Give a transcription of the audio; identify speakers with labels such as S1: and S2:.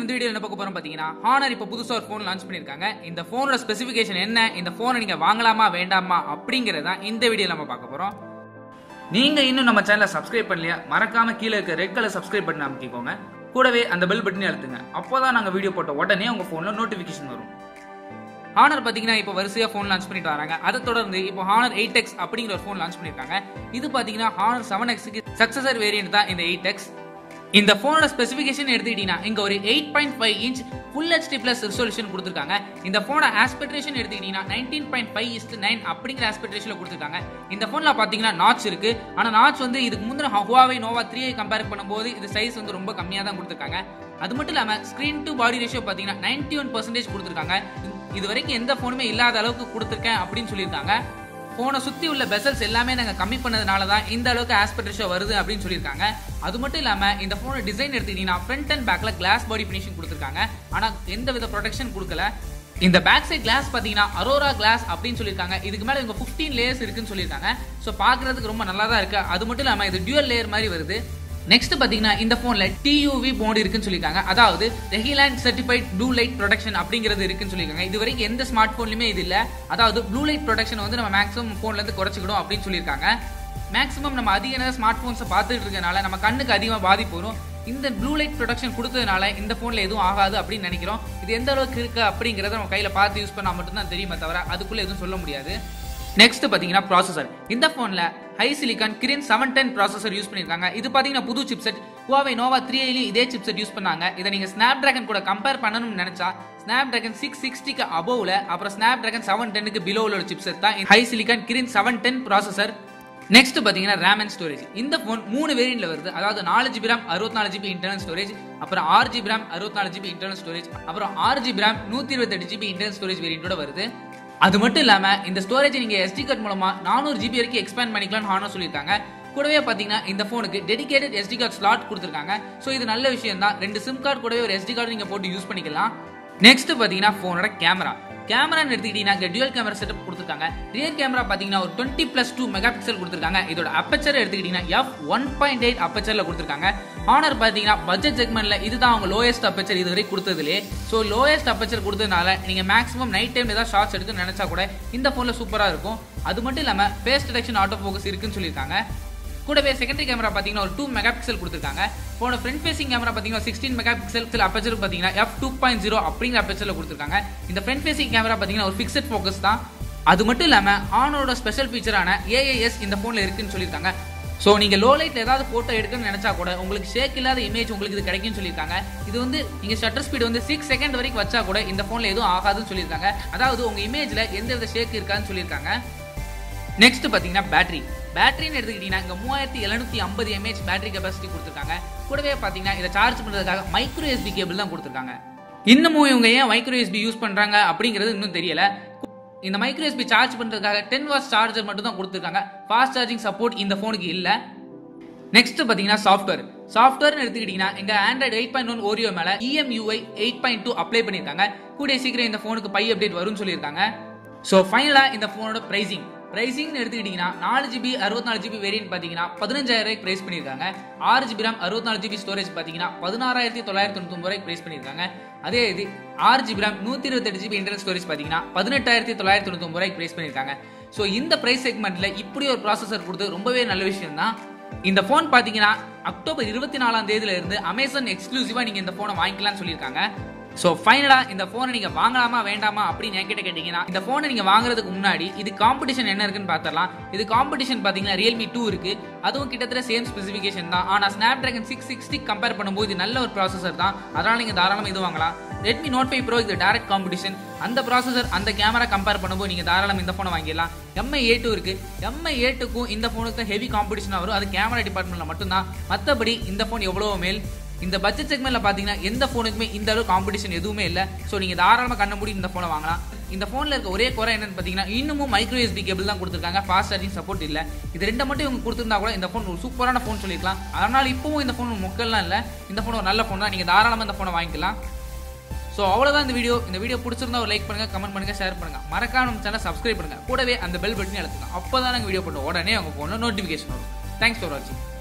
S1: நம்ம இந்த வீடியோ என்ன பார்க்க போறோம் பாத்தீங்கன்னா ஹானர் இப்போ புதுசா ஒரு ஃபோன் லான்ச் பண்ணிருக்காங்க இந்த ஃபோனோட ஸ்பெசிஃபிகேஷன் என்ன இந்த ஃபோனை நீங்க வாங்கலாமா வேண்டாமா அப்படிங்கறத தான் இந்த வீடியோ நம்ம பார்க்க போறோம் நீங்க இன்னும் நம்ம சேனலை சப்ஸ்கிரைப் பண்ணலையா மறக்காம கீழே இருக்க ரெட் கலர் சப்ஸ்கிரைப் பட்டன் அமைக்கிக்கோங்க கூடவே அந்த பெல் பட்டனையும் அழுத்துங்க அப்போதான் நாங்க வீடியோ போட்ட உடனே உங்க போன்ல நோட்டிபிகேஷன் வரும் ஹானர் பாத்தீங்கன்னா இப்போ வரிசையா ஃபோன் லான்ச் பண்ணிட்டு வராங்க அதை தொடர்ந்து இப்போ ஹானர் எயிட் எக்ஸ் அப்படிங்கிற ஒரு ஃபோன் லான்ச் பண்ணிருக்காங்க இது பாத்தீங்கன்னா ஹானர் செவன் எக்ஸ்க்கு சக்சஸர் வேரியன்ட் தான் இந்த எயிட் எக்ஸ் இந்த போனோட ஸ்பெசிஃபிகேஷன் எடுத்துக்கிட்டீங்கன்னா இங்க ஒரு eight point five inch full HD plus resolution கொடுத்துருக்காங்க இந்த போனோட ஆஸ்பெக்ட்ரேஷன் எடுத்துக்கிட்டீங்கன்னா nineteen point five is to nine அப்படிங்கிற ஆஸ்பெக்ட்ரேஷன்ல கொடுத்துருக்காங்க இந்த போன்ல பாத்தீங்கன்னா நாச் இருக்கு ஆனா நாச் வந்து இதுக்கு முந்தின ஹுவாவே நோவா த்ரீ கம்பேர் பண்ணும்போது இது சைஸ் வந்து ரொம்ப கம்மியா தான் கொடுத்துருக்காங்க அது மட்டும் இல்லாம ஸ்கிரீன் டு பாடி ரேஷியோ பாத்தீங்கன்னா நைன்டி ஒன் பர்சன்டேஜ் கொடுத்துருக்காங்க இது வரைக்கும் எந்த போனுமே இல்லாத அளவுக்கு கொடுத்துருக்கேன் அப்படின்னு சொல்லியிருக்காங்க போனை சுத்தி உள்ள பெசல்ஸ் எல்லாமே நாங்க கம்மி பண்ணதுனால தான் இந்த அளவுக்கு ஆஸ்பெக்ட் ரேஷியோ வருது அப்படின்னு சொல்லியிருக்காங்க அது மட்டும் இல்லாம இந்த போனோட டிசைன் எடுத்துக்கிட்டீங்கன்னா ஃப்ரண்ட் அண்ட் பேக்ல கிளாஸ் பாடி ஃபினிஷிங் கொடுத்துருக்காங்க ஆனா எந்த வித ப்ரொடெக்ஷன் கொடுக்கல இந்த பேக் சைட் கிளாஸ் பாத்தீங்கன்னா அரோரா கிளாஸ் அப்படின்னு சொல்லியிருக்காங்க இதுக்கு மேல இவங்க 15 லேயர்ஸ் இருக்குன்னு சொல்லியிருக்காங்க ஸோ பாக்குறதுக்கு ரொம்ப நல்லா தான் இருக்கு அது மட்டும் இல்லாம இது டியூல் லேயர் மாதிரி வருது நெக்ஸ்ட் பாத்தீங்கன்னா இந்த போன்ல டியூவி மோட் இருக்குன்னு சொல்லியிருக்காங்க அதாவது Rheinland certified blue light protection அப்படிங்கிறது இருக்குன்னு சொல்லியிருக்காங்க இது வரைக்கும் எந்த ஸ்மார்ட் போன்லயுமே இது இல்ல அதாவது ப்ளூ லைட் ப்ரொடெக்ஷன் வந்து நம்ம மேக்ஸிமம் போன்ல இருந்து குறைச்சிக்கணும் அப்படின்னு சொல்லியிருக்காங்க மேக்ஸிமம் நம்ம அதிக நேரம் ஸ்மார்ட் போன்ஸை பார்த்துட்டு இருக்கனால நம்ம கண்ணுக்கு அதிகமாக பாதிப்பு வரும் இந்த ப்ளூ லைட் ப்ரொடக்ஷன் கொடுத்ததுனால இந்த போன்ல எதுவும் ஆகாது அப்படின்னு நினைக்கிறோம் இது எந்த அளவுக்கு இருக்கு அப்படிங்கறத நம்ம கையில பார்த்து யூஸ் பண்ணா மட்டும்தான் தெரியுமே தவிர அதுக்குள்ள எதுவும் சொல்ல முடியாது நெக்ஸ்ட் பாத்தீங்கன்னா ப்ராசஸர் இந்த போன்ல HiSilicon Kirin seven ten processor use பண்ணிருக்காங்க இது பாத்தீங்கன்னா புது சிப்செட் Huawei நோவா த்ரீ இதே சிப்செட் யூஸ் பண்ணாங்க இதை நீங்க ஸ்னாப் டிராகன் கூட கம்பேர் பண்ணணும்னு நினைச்சா ஸ்னாப் டிராகன் சிக்ஸ் சிக்ஸ்டிக்கு அபோவ்ல அப்புறம் ஸ்னாப் டிராகன் செவன் டென்னுக்கு பிலோவில் ஒரு சிப்செட் தான் HiSilicon Kirin seven ten processor next பாத்தீங்கன்னா ரேம் அண்ட் ஸ்டோரேஜ் இந்த போன் மூணு வேரியன்ட்ல வருது அதாவது நாலு ஜிபி ரேம் அறுபத்தி நாலு ஜிபி இன்டர்னல் ஸ்டோரேஜ் அப்புறம் ஆறு ஜிபி ரேம் அறுபத்தி நாலு ஜிபி இன்டர்னல் ஸ்டோரேஜ் அப்புறம் ஆறு ஜிபி ரேம் நூத்தி இருபத்தெட்டு ஜிபி இன்டர்னல் ஸ்டோரேஜ் வேரியன்ட்டோட வருது அது மட்டும் இல்லாம இந்த ஸ்டோரேஜ் நீங்க எஸ்டி கார்டு மூலமா நானூறு ஜிபி வரைக்கும் எக்ஸ்பேண்ட் பண்ணிக்கலாம்னு ஹானர் சொல்லியிருக்காங்க கூடவே பாத்தீங்கன்னா இந்த போனுக்கு டெடிகேட்டட் எஸ்டி கார்டு ஸ்லாட் கொடுத்துருக்காங்க ஸோ இது நல்ல விஷயம் தான் ரெண்டு சிம் கார்டு கூடவே ஒரு எஸ்டி கார்டு நீங்க போட்டு யூஸ் பண்ணிக்கலாம் நெக்ஸ்ட் பாத்தீங்கன்னா போனோட கேமரா கேமரான்னு எடுத்துக்கிட்டீங்கன்னா டியூல் கேமரா செட்டப் கொடுத்துருக்காங்க ரியர் கேமரா பாத்தீங்கன்னா ஒரு twenty plus two megapixel கொடுத்துருக்காங்க இதோட அப்பச்சர் எடுத்துக்கிட்டீங்கன்னா எஃப் ஒன் பாயிண்ட் எயிட் அப்பச்சர்ல கொடுத்துருக்காங்க ஆனர் பாத்தீங்கன்னா பட்ஜெட் செக்மெண்ட்ல இதுதான் அவங்க லோயஸ்ட் அப்பச்சர் இதுவரை கொடுத்ததுலே ஸோ லோயஸ்ட் அப்பச்சர் கொடுத்ததுனால நீங்க மேக்ஸிமம் நைட் டைம் ஏதாவது ஷார்ட்ஸ் எடுக்க நினைச்சா கூட இந்த போன்ல சூப்பரா இருக்கும் அது மட்டும் இல்லாம ஃபேஸ் டிடெக்ஷன் ஆட்டோ ஃபோக்கஸ் இருக்குன்னு சொல்லியிருக்காங்க கூடவே செகண்டரி கேமரா பாத்தீங்கன்னா ஒரு டூ மெகா பிக்சல் கொடுத்துருக்காங்க போன ஃப்ரண்ட் ஃபேசிங் கேமரா பாத்தீங்கன்னா சிக்ஸ்டீன் மெகா பிக்சல் அப்பச்சர் பாத்தீங்கன்னா எஃப் டூ பாயிண்ட் ஜீரோ அப்படிங்கிற அப்பச்சர்ல கொடுத்துருக்காங்க இந்த ஃப்ரண்ட் ஃபேசிங் கேமரா பாத்தீங்கன்னா ஒரு ஃபிக்ஸட் ஃபோக்கஸ் தான் அது மட்டும் இல்லாம ஆனோட ஸ்பெஷல் ஃபீச்சரான ஏஏஎஸ் இந்த போன்ல இருக்குன்னு சொல்லியிருக்காங்க ஸோ நீங்க லோ லைட்ல ஏதாவது போட்டோ எடுக்கணும்னு நினைச்சா கூட உங்களுக்கு ஷேக் இல்லாத இமேஜ் உங்களுக்கு இது கிடைக்கும்னு சொல்லியிருக்காங்க இது வந்து நீங்க ஷட்டர் ஸ்பீடு வந்து சிக்ஸ் செகண்ட் வரைக்கும் வச்சா கூட இந்த போன்ல எதுவும் ஆகாதுன்னு சொல்லியிருக்காங்க அதாவது உங்க இமேஜ்ல எந்த வித ஷேக் இருக்காதுன்னு சொல்லியிருக்காங்க நெக்ஸ்ட் பாத்தீங்கன்னா பேட்டரி பேட்டரின்னு எடுத்துக்கிட்டீங்கன்னா இங்க மூவாயிரத்தி எழுநூத்தி ஐம்பது எம்ஏஹெச் பேட்டரி கெபாசிட்டி கொடுத்துருக்காங்க கூடவே பாத்தீங்கன்னா இதை சார்ஜ் பண்றதுக்காக மைக்ரோ எஸ்பி கேபிள் தான் கொடுத்துருக்காங்க இன்னமும் இவங்க ஏன் மைக்ரோ எஸ்பி யூஸ் பண்றாங்க அப்படிங்கிறது இன்னும் தெரியல இந்த மைக்ரோ எஸ்பி சார்ஜ் பண்றதுக்காக டென் வாட்ஸ் சார்ஜர் மட்டும் தான் கொடுத்துருக்காங்க ஃபாஸ்ட் சார்ஜிங் சப்போர்ட் இந்த போனுக்கு இல்ல நெக்ஸ்ட் பாத்தீங்கன்னா சாஃப்ட்வேர் சாஃப்ட்வேர் எடுத்துக்கிட்டீங்கன்னா எங்க Android eight point one Oreo மேல EMUI eight point two apply பண்ணிருக்காங்க கூடிய சீக்கிரம் இந்த போனுக்கு பை அப்டேட் வரும்னு சொல்லியிருக்காங்க ஸோ ஃபைனலா இந்த போனோட பிரைசிங் பிரைசிங் எடுத்துக்கிட்டீங்கன்னா நாலு ஜிபி அறுபத்தி நாலு ஜிபி வேரியன்ட் பாத்தீங்கன்னா பதினஞ்சாயிரம் ரூபாய்க்கு பிரைஸ் பண்ணிருக்காங்க ஆறு ஜிபி ரேம் அறுபத்தி நாலு ஜிபி ஸ்டோரேஜ் பாத்தீங்கன்னா பதினாறாயிரத்தி தொள்ளாயிரத்தி தொண்ணூத்தி ரூபாய்க்கு பிரைஸ் பண்ணிருக்காங்க அதே இது ஆறு ஜிபி ரேம் நூத்தி இருபத்தெட்டு ஜிபி இன்டர்னல் ஸ்டோரேஜ் பாத்தீங்கன்னா பதினெட்டாயிரத்தி தொள்ளாயிரத்தி தொண்ணூத்தி ரூபாய்க்கு பிரைஸ் பண்ணிருக்காங்க ஸோ இந்த பிரைஸ் செக்மெண்ட்ல இப்படி ஒரு ப்ராசஸர் கொடுத்து ரொம்பவே நல்ல விஷயம் தான் இந்த போன் பாத்தீங்கன்னா அக்டோபர் இருபத்தி நாலாம் தேதியில இருந்து அமேசான் எக்ஸ்க்ளூசிவா நீங்க இந்த போனை வாங்கிக்கலாம்னு சொல்லியிருக்காங்க சோ ஃபைனலா இந்த போனை நீங்க வாங்கலாமா வேண்டாமா அப்படின்னு என்கிட்ட கேட்டீங்கன்னா இந்த போனை நீங்க வாங்குறதுக்கு முன்னாடி இது காம்படிஷன் என்ன இருக்குன்னு பார்த்தரலாம் இது காம்படிஷன் பாத்தீங்கன்னா ரியல்மி டூ இருக்கு அதுவும் கிட்டத்தட்ட சேம் ஸ்பெசிஃபிகேஷன் தான் ஆனா Snapdragon six sixty compare பண்ணும்போது இது நல்ல ஒரு ப்ராசஸர் தான் அதனால நீங்க தாராளமா இது வாங்கலாம் ரெட்மி நோட் ஃபைவ் ப்ரோ இது டேரக்ட் காம்படிஷன் அந்த ப்ராசஸர் அந்த கேமரா கம்பேர் பண்ணும்போது நீங்க தாராளம் இந்த போனை வாங்கிடலாம் எம்ஐ ஏ டூ இருக்கு எம்ஐ ஏ டூக்கும் இந்த போனுக்கு ஹெவி காம்படிஷனா வரும் அது கேமரா டிபார்ட்மெண்ட்ல மட்டும்தான் மத்தபடி இந்த போன் எவ்வளவு மேல் இந்த பட்ஜெட் செக்மெண்ட்ல பாத்தீங்கன்னா எந்த போனுக்குமே இந்த அளவு காம்படிஷன் எதுவுமே இல்ல சோ நீங்க தாராளமா கண்ண மூடி இந்த போனை வாங்கலாம் இந்த போன்ல இருக்க ஒரே குறை என்னன்னு பாத்தீங்கன்னா இன்னமும் மைக்ரோ எஸ்பி கேபிள் தான் கொடுத்துருக்காங்க ஃபாஸ்ட் சார்ஜிங் சப்போர்ட் இல்ல இது ரெண்டு மட்டும் இவங்க கொடுத்திருந்தா கூட இந்த போன் ஒரு சூப்பரான போன் சொல்லிருக்கலாம் அதனால இப்பவும் இந்த போன் மொக்கல்லாம் இல்ல இந்த போன் ஒரு நல்ல போன் தான் நீங்க தாராளமா இந்த போனை வாங்கிக்கலாம் ஸோ அவ்வளோதான் இந்த வீடியோ இந்த வீடியோ பிடிச்சிருந்தா ஒரு லைக் பண்ணுங்க கமெண்ட் பண்ணுங்க ஷேர் பண்ணுங்க மறக்காம நம்ம சேனல் சப்ஸ்கிரைப் பண்ணுங்க கூடவே அந்த பெல் பட்டனையும் அழுத்துங்க அப்போ தான் நாங்கள் வீடியோ பண்ணுவோம் உடனே உங்க ஃபோனில் நோட்டிஃபிகேஷன் வரும் தேங்க்ஸ் ஃபார் வாட்சிங்